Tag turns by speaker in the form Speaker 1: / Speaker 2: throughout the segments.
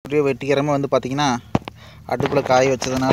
Speaker 1: எப்படியோ வெட்டிக்கிறமே வந்து பார்த்திங்கன்னா அடுப்பில் காய வச்சதுனால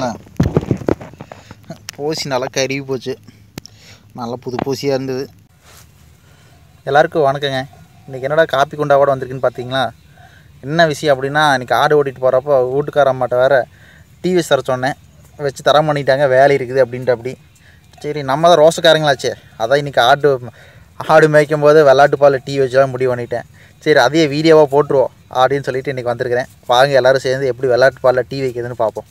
Speaker 1: பூசி நல்லா கருகி போச்சு நல்லா புது பூசியாக இருந்தது எல்லாருக்கும் வணக்கங்க இன்றைக்கி என்னடா காப்பி குண்டாவோட வந்திருக்குன்னு பார்த்தீங்களா என்ன விஷயம் அப்படின்னா இன்றைக்கி ஆடு ஓட்டிகிட்டு போகிறப்போ வீட்டுக்கார அம்மாட்ட வேறு டிவி தர சொன்னேன் வச்சு தர பண்ணிட்டாங்க வேலை இருக்குது அப்படின்ட்டு அப்படி சரி நம்ம தான் ரோசக்காரங்களாச்சே அதான் இன்றைக்கி ஆடு ஆடு மேய்க்கும் போது வெள்ளாட்டு பால் டீ வச்சுலாம் முடிவு பண்ணிட்டேன் சரி அதையே வீடியோவாக போட்டுருவோம் அப்படின்னு சொல்லிட்டு இன்றைக்கி வந்திருக்கிறேன் வாங்க எல்லோரும் சேர்ந்து எப்படி வெள்ளாட்டு பாலில் டீ வைக்கிறதுன்னு பார்ப்போம்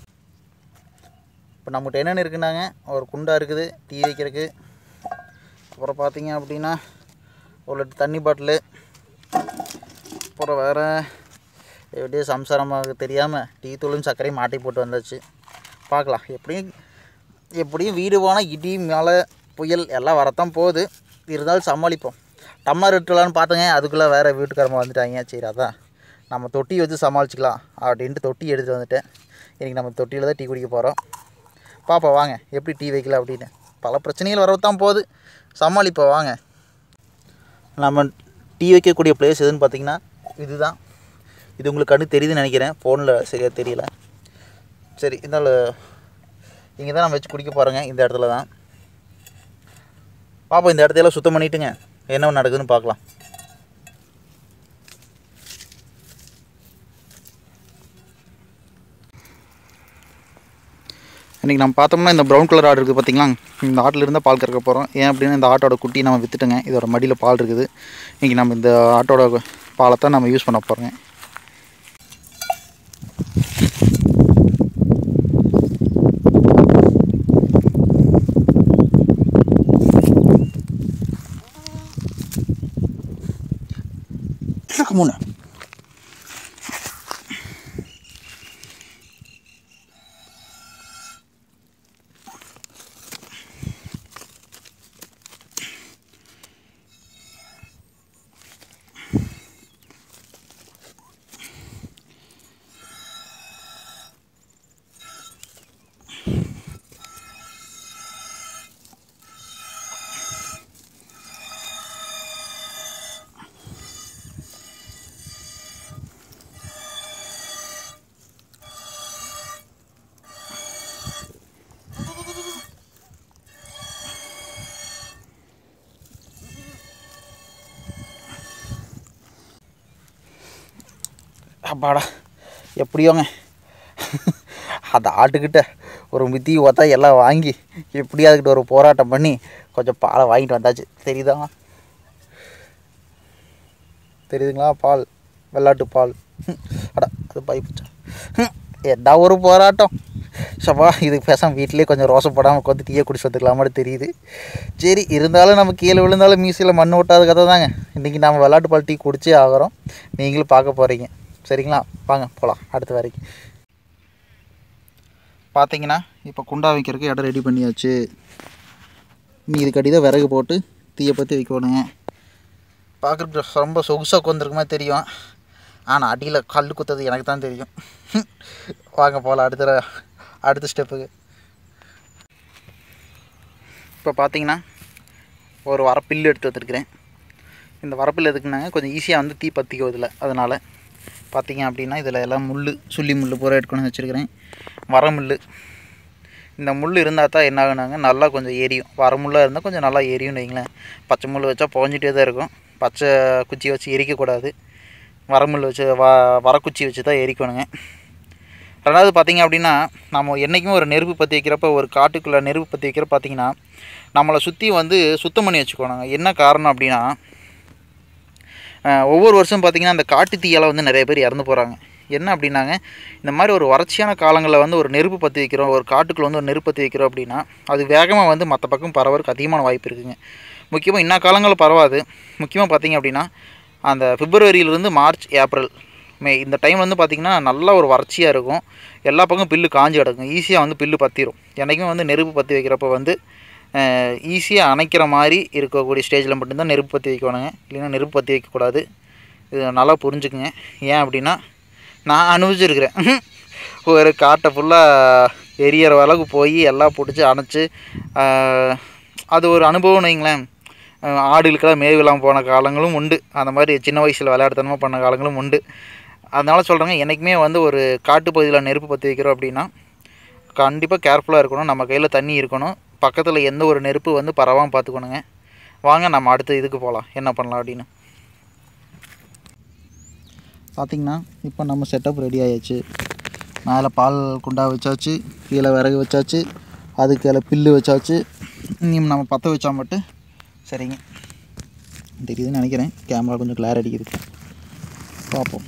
Speaker 1: இப்போ நம்மகிட்ட என்னென்ன இருக்குன்னாங்க ஒரு குண்டா இருக்குது டீ வைக்கிறதுக்கு அப்புறம் பார்த்தீங்க அப்படின்னா ஒரு லிட்டர் தண்ணி பாட்டிலு அப்புறம் வேறு எப்படியோ சம்சாரமாக தெரியாமல் டீ தூளும் சர்க்கரையும் மாட்டி போட்டு வந்தாச்சு பார்க்கலாம் எப்படியும் எப்படியும் வீடு போனால் இடி மழை புயல் எல்லாம் வரத்தான் போகுது இருந்தாலும் சமாளிப்போம் டம்ளர் எடுத்துலான்னு பார்த்தேங்க அதுக்குள்ளே வேறு வீட்டுக்காரங்க வந்துட்டாங்க சரி அதான் நம்ம தொட்டி வச்சு சமாளிச்சுக்கலாம் அப்படின்ட்டு தொட்டி எடுத்துகிட்டு வந்துட்டேன் இன்றைக்கி நம்ம தொட்டியில் தான் டீ குடிக்க போகிறோம் பாப்பா வாங்க எப்படி டீ வைக்கல அப்படின்னு பல பிரச்சனைகள் வரத்தான் போகுது சமாளிப்போம் வாங்க நம்ம டீ வைக்கக்கூடிய பிளேஸ் எதுன்னு பார்த்தீங்கன்னா இதுதான் இது உங்களுக்கு கண்ணு தெரியுதுன்னு நினைக்கிறேன் ஃபோனில் சரியாக தெரியல சரி இருந்தாலும் இங்கே தான் நம்ம வச்சு குடிக்க போகிறோங்க இந்த இடத்துல தான் பாப்பா இந்த இடத்தையெல்லாம் சுத்தம் பண்ணிட்டுங்க என்ன நடக்குதுன்னு பார்க்கலாம் இன்றைக்கி நம்ம பார்த்தோம்னா இந்த ப்ரௌன் கலர் ஆடு இருக்குது பார்த்தீங்களா இந்த ஆட்டில் இருந்தால் பால் கறக்க போகிறோம் ஏன் அப்படின்னா இந்த ஆட்டோட குட்டி நம்ம விற்றுட்டுங்க இதோட மடியில் பால் இருக்குது இன்றைக்கி நம்ம இந்த ஆட்டோட பாலை தான் நம்ம யூஸ் பண்ண போகிறோங்க மூணு அப்பாடா எப்படியோங்க அந்த ஆட்டுக்கிட்ட ஒரு மித்தி ஓத்தா எல்லாம் வாங்கி எப்படியும் அதுக்கிட்ட ஒரு போராட்டம் பண்ணி கொஞ்சம் பாலை வாங்கிட்டு வந்தாச்சு தெரியுதா தெரியுதுங்களா பால் வெள்ளாட்டு பால் ஹம், அட அது பயப்பிச்சா என்ன ஒரு போராட்டம் சப்பா இது பேசாம வீட்டிலே கொஞ்சம் ரோசப்படாமல் உட்காந்து டீயை குடிச்சு வந்துக்கலாமான்னு தெரியுது சரி இருந்தாலும் நம்ம கீழே விழுந்தாலும் மீசியில் மண் ஓட்டாத கதை தாங்க இன்றைக்கி நம்ம வெள்ளாட்டு பால் டீ குடிச்சே ஆகிறோம் நீங்களும் பார்க்க போகிறீங்க சரிங்களா வாங்க போகலாம் அடுத்த வரைக்கும் பார்த்தீங்கன்னா இப்போ குண்டா வைக்கிறதுக்கு இடம் ரெடி பண்ணியாச்சு நீ இதுக்கடி தான் விறகு போட்டு தீயை பற்றி வைக்கணுங்க பார்க்குறதுக்கு ரொம்ப சொகுசாக உட்காந்துருக்குமா தெரியும் ஆனால் அடியில் கல் குத்துறது எனக்கு தான் தெரியும் வாங்க போகலாம் அடுத்த அடுத்த ஸ்டெப்புக்கு இப்போ பார்த்தீங்கன்னா ஒரு வரப்பில்லு எடுத்து வந்திருக்கிறேன் இந்த வரப்பில் எதுக்குனாங்க கொஞ்சம் ஈஸியாக வந்து தீ பற்றிக்கும் இதில் அதனால் பார்த்தீங்க அப்படின்னா இதில் எல்லாம் முள் சுள்ளி முள் பூரா எடுக்கணும்னு வச்சுருக்கிறேன் வரமுள் இந்த முள் இருந்தால் தான் என்ன ஆகுனாங்க நல்லா கொஞ்சம் எரியும் வரமுள்ளாக இருந்தால் கொஞ்சம் நல்லா எரியும்னு வைங்களேன் பச்சை முள் வச்சா புகஞ்சிட்டே தான் இருக்கும் பச்சை குச்சி வச்சு எரிக்கக்கூடாது வரமுள் வச்சு வ வரக்குச்சி வச்சு தான் எரிக்கணுங்க ரெண்டாவது பார்த்தீங்க அப்படின்னா நம்ம என்றைக்கும் ஒரு நெருப்பு பற்றி வைக்கிறப்ப ஒரு காட்டுக்குள்ளே நெருப்பு பற்றி வைக்கிறப்ப பார்த்தீங்கன்னா நம்மளை சுற்றி வந்து சுத்தம் பண்ணி வச்சுக்கோணுங்க என்ன காரணம் அப்படின்னா அஹ், ஒவ்வொரு வருஷம் பார்த்திங்கன்னா அந்த காட்டு தீயால் வந்து நிறைய பேர் இறந்து போகிறாங்க என்ன அப்படின்னாங்க இந்த மாதிரி ஒரு வறட்சியான காலங்களில் வந்து ஒரு நெருப்பு பற்றி வைக்கிறோம் ஒரு காட்டுக்குள்ளே வந்து ஒரு நெருப்பு பற்றி வைக்கிறோம் அப்படின்னா அது வேகமாக வந்து மற்ற பக்கம் பரவறதுக்கு அதிகமான வாய்ப்பு இருக்குங்க முக்கியமாக இன்ன காலங்களில் பரவாது முக்கியமாக பார்த்தீங்க அப்படின்னா அந்த பிப்ரவரியிலிருந்து மார்ச் ஏப்ரல் மே இந்த டைம் வந்து பார்த்திங்கன்னா நல்ல ஒரு வறட்சியாக இருக்கும் எல்லா பக்கம் பில்லு காஞ்சி கிடக்கும் ஈஸியாக வந்து பில்லு பற்றிடும் என்றைக்கும் வந்து நெருப்பு பற்றி வைக்கிறப்ப வந்து ஈஸியாக அணைக்கிற மாதிரி இருக்கக்கூடிய ஸ்டேஜில் மட்டும்தான் நெருப்பு பற்றி வைக்கணுங்க இல்லைன்னா நெருப்பு பற்றி வைக்கக்கூடாது இது நல்லா புரிஞ்சுக்குங்க ஏன் அப்படின்னா நான் அனுபவிச்சிருக்கிறேன் ஒரு காட்டை ஃபுல்லாக எரியற அளவுக்கு போய் எல்லாம் பிடிச்சி அணைச்சி ஆஹ், அது ஒரு அனுபவம் வைங்களேன் ஆடுகளுக்கெல்லாம் மேய்விலாம் போன காலங்களும் உண்டு அந்த மாதிரி சின்ன வயசில் விளையாடுத்தனமாக பண்ண காலங்களும் உண்டு அதனால் சொல்கிறேங்க என்றைக்குமே வந்து ஒரு காட்டு பகுதியில் நெருப்பு பற்றி வைக்கிறோம் அப்படின்னா கண்டிப்பாக கேர்ஃபுல்லாக இருக்கணும் நம்ம கையில் தண்ணி இருக்கணும் பக்கத்தில் எந்த ஒரு நெருப்பு வந்து பரவாமல் பார்த்துக்கணுங்க வாங்க நம்ம அடுத்த இதுக்கு போகலாம் என்ன பண்ணலாம் அப்படின்னு பார்த்திங்கன்னா இப்போ நம்ம செட்டப் ரெடி ஆயாச்சு மேலே பால் குண்டா வச்சாச்சு கீழே விறகு வச்சாச்சு அதுக்கு கீழே பில்லு வச்சாச்சு இனியும் நம்ம பற்ற வச்சா மட்டும் சரிங்க தெரியுதுன்னு நினைக்கிறேன் கேமரா கொஞ்சம் கிளார் அடிக்குது பார்ப்போம்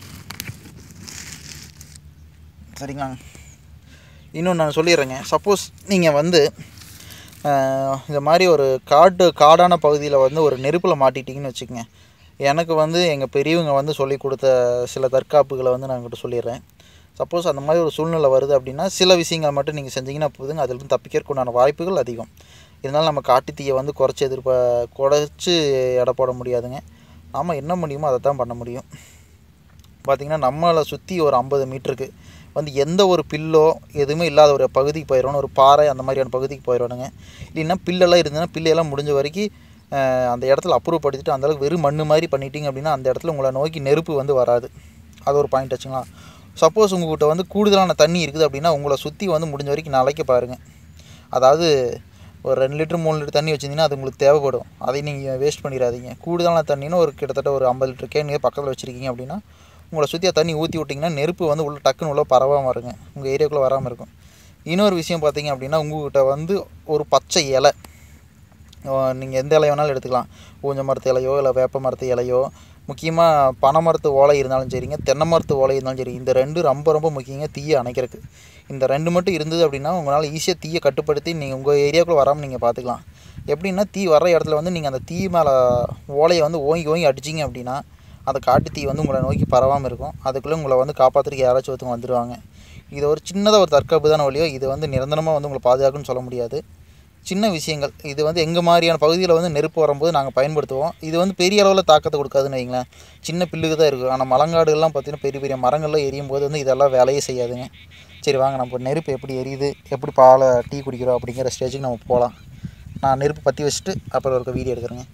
Speaker 1: சரிங்களா இன்னொன்று நான் சொல்லிடுறேங்க சப்போஸ் நீங்கள் வந்து ஆஹ், இந்த மாதிரி ஒரு காட்டு காடான பகுதியில் வந்து ஒரு நெருப்பில் மாட்டிட்டீங்கன்னு வச்சுக்கோங்க எனக்கு வந்து எங்கள் பெரியவங்க வந்து சொல்லி கொடுத்த சில தற்காப்புகளை வந்து நான் உங்கள்கிட்ட சொல்லிடுறேன் சப்போஸ் அந்த மாதிரி ஒரு சூழ்நிலை வருது அப்படின்னா சில விஷயங்களை மட்டும் நீங்கள் செஞ்சீங்கன்னா போதுங்க அதிலிருந்து தப்பிக்கிறதுக்கு உண்டான வாய்ப்புகள் அதிகம் இருந்தாலும் நம்ம காட்டுத்தீயை வந்து குறைச்சி எதிர்ப்ப குறைச்சி எடை போட முடியாதுங்க நாம் என்ன முடியுமோ அதை தான் பண்ண முடியும் பார்த்திங்கன்னா நம்மளை சுற்றி ஒரு ஐம்பது மீட்டருக்கு வந்து எந்த ஒரு பில்லோ எதுவுமே இல்லாத ஒரு பகுதிக்கு போயிடணும் ஒரு பாறை அந்த மாதிரியான பகுதிக்கு போயிடணுங்க இல்லைன்னா பில்லெல்லாம் இருந்ததுன்னா பில்லையெல்லாம் முடிஞ்ச வரைக்கும் அஹ், அந்த இடத்துல அப்ரூவ் அந்தளவுக்கு வெறும் மண்ணு மாதிரி பண்ணிட்டீங்க அப்படின்னா அந்த இடத்துல உங்களை நோக்கி நெருப்பு வந்து வராது அது ஒரு பாயிண்ட் வச்சுங்களா சப்போஸ் உங்கள்கிட்ட வந்து கூடுதலான தண்ணி இருக்குது அப்படின்னா உங்களை சுற்றி வந்து முடிஞ்ச வரைக்கும் நாளைக்கு பாருங்கள் அதாவது ஒரு ரெண்டு லிட்டர் மூணு லிட்டர் தண்ணி வச்சிருந்தீங்கன்னா அது உங்களுக்கு தேவைப்படும் அதை நீங்கள் வேஸ்ட் பண்ணிடாதீங்க கூடுதலான தண்ணின்னு ஒரு கிட்டத்தட்ட ஒரு ஐம்பது லிட்டர் கேன் நீங்கள் பக்கத்தில் வச்சுருக்கீங்க அப்படின்னா உங்களை சுற்றி தண்ணி ஊற்றி விட்டிங்கன்னா நெருப்பு வந்து உள்ள டக்குன்னு உள்ள பரவாமல் இருங்க உங்கள் ஏரியாக்குள்ளே வராமல் இருக்கும் இன்னொரு விஷயம் பார்த்தீங்க அப்படின்னா உங்கள்கிட்ட வந்து ஒரு பச்சை இலை நீங்கள் எந்த இலை வேணாலும் எடுத்துக்கலாம் ஊஞ்ச மரத்து இலையோ இல்லை வேப்ப மரத்து இலையோ முக்கியமாக பனை மரத்து ஓலை இருந்தாலும் சரிங்க தென்னை மரத்து ஓலை இருந்தாலும் சரி இந்த ரெண்டு ரொம்ப ரொம்ப முக்கியங்க தீயை அணைக்கிறதுக்கு இந்த ரெண்டு மட்டும் இருந்தது அப்படின்னா உங்களால் ஈஸியாக தீயை கட்டுப்படுத்தி நீங்கள் உங்கள் ஏரியாவுக்குள்ளே வராமல் நீங்கள் பார்த்துக்கலாம் எப்படின்னா தீ வர்ற இடத்துல வந்து நீங்கள் அந்த தீ மேலே ஓலையை வந்து ஓங்கி ஓங்கி அடிச்சிங்க அப்படின்னா அந்த காட்டு தீ வந்து உங்களை நோக்கி பரவாமல் இருக்கும் அதுக்குள்ளே உங்களை வந்து காப்பாற்றுறதுக்கு யாராச்சும் ஒருத்தவங்க வந்துடுவாங்க இது ஒரு சின்னதாக ஒரு தற்காப்பு தானே வழியோ இது வந்து நிரந்தரமாக வந்து உங்களை பாதுகாக்குன்னு சொல்ல முடியாது சின்ன விஷயங்கள் இது வந்து எங்கள் மாதிரியான பகுதியில் வந்து நெருப்பு வரும்போது நாங்கள் பயன்படுத்துவோம் இது வந்து பெரிய அளவில் தாக்கத்தை கொடுக்காதுன்னு வைங்களேன் சின்ன பில்லுக்கு தான் இருக்கும் ஆனால் மலங்காடுகள்லாம் பார்த்தீங்கன்னா பெரிய பெரிய மரங்கள்லாம் எரியும் போது வந்து இதெல்லாம் வேலையே செய்யாதுங்க சரி வாங்க நம்ம நெருப்பு எப்படி எரியுது எப்படி பாலை டீ குடிக்கிறோம் அப்படிங்கிற ஸ்டேஜுக்கு நம்ம போகலாம் நான் நெருப்பு பற்றி வச்சுட்டு அப்புறம் ஒரு வீடியோ எடுக்கிறேங்க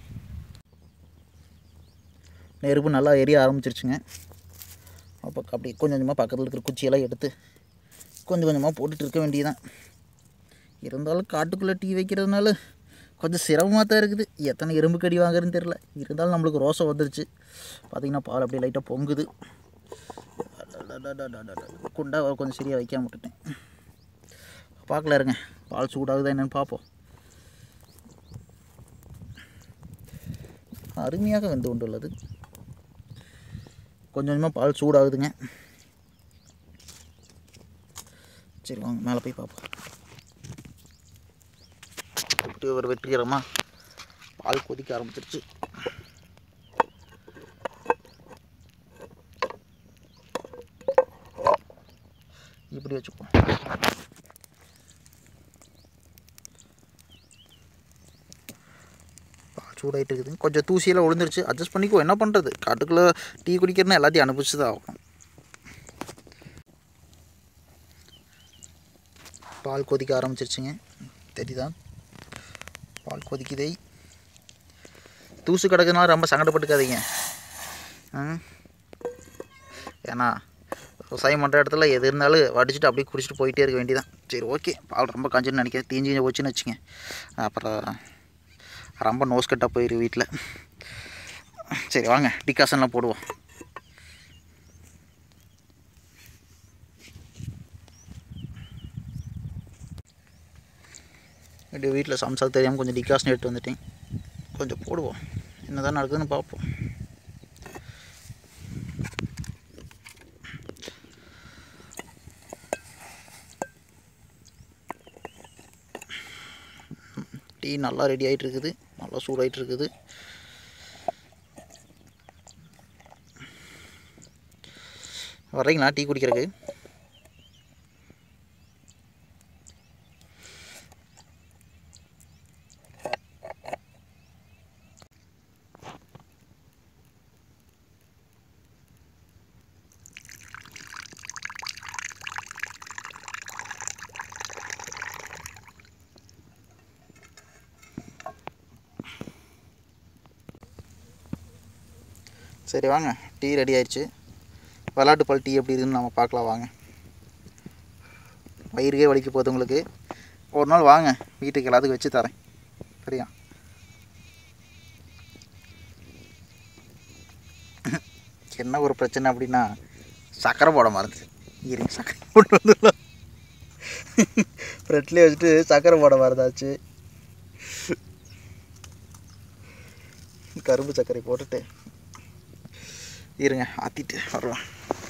Speaker 1: நெருப்பு நல்லா எரிய ஆரம்பிச்சிருச்சுங்க அப்போ அப்படி கொஞ்சம் கொஞ்சமாக பக்கத்தில் இருக்கிற குச்சியெல்லாம் எடுத்து கொஞ்சம் கொஞ்சமாக போட்டுட்டு இருக்க வேண்டியதான் இருந்தாலும் காட்டுக்குள்ளே டீ வைக்கிறதுனால கொஞ்சம் சிரமமாக தான் இருக்குது எத்தனை எறும்பு கடி வாங்குறதுன்னு தெரில இருந்தாலும் நம்மளுக்கு ரோசம் வந்துருச்சு பார்த்திங்கன்னா பால் அப்படியே லைட்டாக பொங்குது குண்டா கொஞ்சம் சரியாக வைக்காம விட்டுட்டேன் பார்க்கல இருங்க பால் சூடாகுதா என்னன்னு பார்ப்போம் அருமையாக வெந்து கொண்டுள்ளது கொஞ்சம் கொஞ்சமாக பால் சூடாகுதுங்க சரி வாங்க மேலே போய் பார்ப்போம் இப்படி ஒரு வெற்றிகரமாக பால் கொதிக்க ஆரம்பிச்சிருச்சு இப்படி வச்சுப்போம் பால் சூடாயிட்டு இருக்குது கொஞ்சம் தூசியெல்லாம் விழுந்துருச்சு அட்ஜஸ்ட் பண்ணிக்கோ என்ன பண்ணுறது காட்டுக்குள்ளே டீ குடிக்கிறதுனா எல்லாத்தையும் அனுப்பிச்சு தான் ஆகணும் பால் கொதிக்க ஆரம்பிச்சிருச்சுங்க தெரியுதா பால் கொதிக்குதே தூசு கிடக்குனால ரொம்ப சங்கடப்பட்டுக்காதீங்க ம் ஏன்னா விவசாயம் பண்ணுற இடத்துல எது இருந்தாலும் வடிச்சிட்டு அப்படியே குடிச்சிட்டு போயிட்டே இருக்க வேண்டியதான் சரி ஓகே பால் ரொம்ப காஞ்சுன்னு நினைக்கிறேன் தீஞ்சு போச்சுன்னு வச்சுங்க அப்புறம் ரொம்ப நோஸ் கட்டாக போயிரு வீட்டில் சரி வாங்க டிகாசன்லாம் போடுவோம் இப்படி வீட்டில் சம்சாரம் தெரியாமல் கொஞ்சம் டிகாஷன் எடுத்து வந்துட்டேன் கொஞ்சம் போடுவோம் என்ன தான் நடக்குதுன்னு பார்ப்போம் டீ நல்லா ரெடி ஆகிட்டு இருக்குது நல்லா சூடாயிட்டு இருக்குது வர்றீங்களா டீ குடிக்கிறதுக்கு சரி வாங்க டீ ரெடி ஆயிடுச்சு வெள்ளாட்டு பால் டீ எப்படி இருக்குன்னு நம்ம பார்க்கலாம் வாங்க வயிறுக்கே வலிக்க போகுது உங்களுக்கு ஒரு நாள் வாங்க வீட்டுக்கு எல்லாத்துக்கும் வச்சு தரேன் சரியா என்ன ஒரு பிரச்சனை அப்படின்னா சக்கரை போட மறந்து இருங்க சக்கரை போட்டு வந்துடலாம் ப்ரெட்லேயே வச்சுட்டு சக்கரை போட மறந்தாச்சு கரும்பு சர்க்கரை போட்டுட்டு இருங்க ஆற்றிட்டு வருவேன்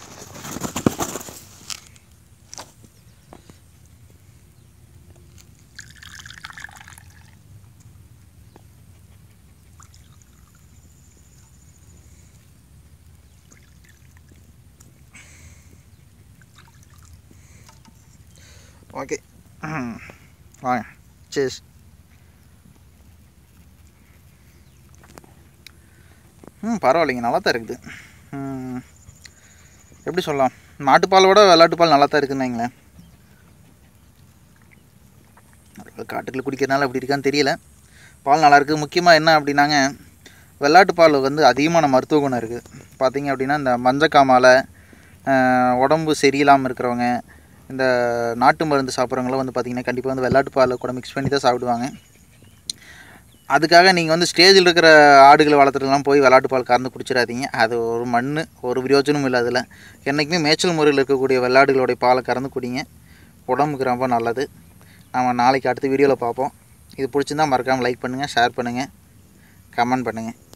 Speaker 1: ஓகே வாங்க சேஸ் ம் பரவாயில்லைங்க நல்லா தான் இருக்குது ம், எப்படி சொல்லலாம் மாட்டுப்பாலோட வெள்ளாட்டுப்பால் நல்லா தான் இருக்குன்னு வைங்களேன் காட்டுக்குள்ள குடிக்கிறனால அப்படி இருக்கான்னு தெரியல பால் நல்லா இருக்குது முக்கியமாக என்ன அப்படின்னாங்க வெள்ளாட்டு பால் வந்து அதிகமான மருத்துவ குணம் இருக்குது பார்த்தீங்க அப்படின்னா இந்த மஞ்சக்காமால ஆஹ், உடம்பு சரியில்லாமல் இருக்கிறவங்க இந்த நாட்டு மருந்து சாப்பிட்றவங்களாம் வந்து பார்த்திங்கன்னா கண்டிப்பாக வந்து வெள்ளாட்டு பால் கூட மிக்ஸ் பண்ணி தான் சாப்பிடுவாங்க அதுக்காக நீங்கள் வந்து ஸ்டேஜில் இருக்கிற ஆடுகளை வளர்த்துட்டுலாம் போய் வெள்ளாட்டு பால் கறந்து குடிச்சிடாதீங்க அது ஒரு மண் ஒரு பிரயோஜனமும் இல்லை அதில் என்றைக்குமே மேய்ச்சல் முறையில் இருக்கக்கூடிய வெள்ளாடுகளுடைய பாலை கறந்து குடிங்க உடம்புக்கு ரொம்ப நல்லது நம்ம நாளைக்கு அடுத்த வீடியோவில் பார்ப்போம் இது பிடிச்சிருந்தா மறக்காமல் லைக் பண்ணுங்கள் ஷேர் பண்ணுங்கள் கமெண்ட் பண்ணுங்கள்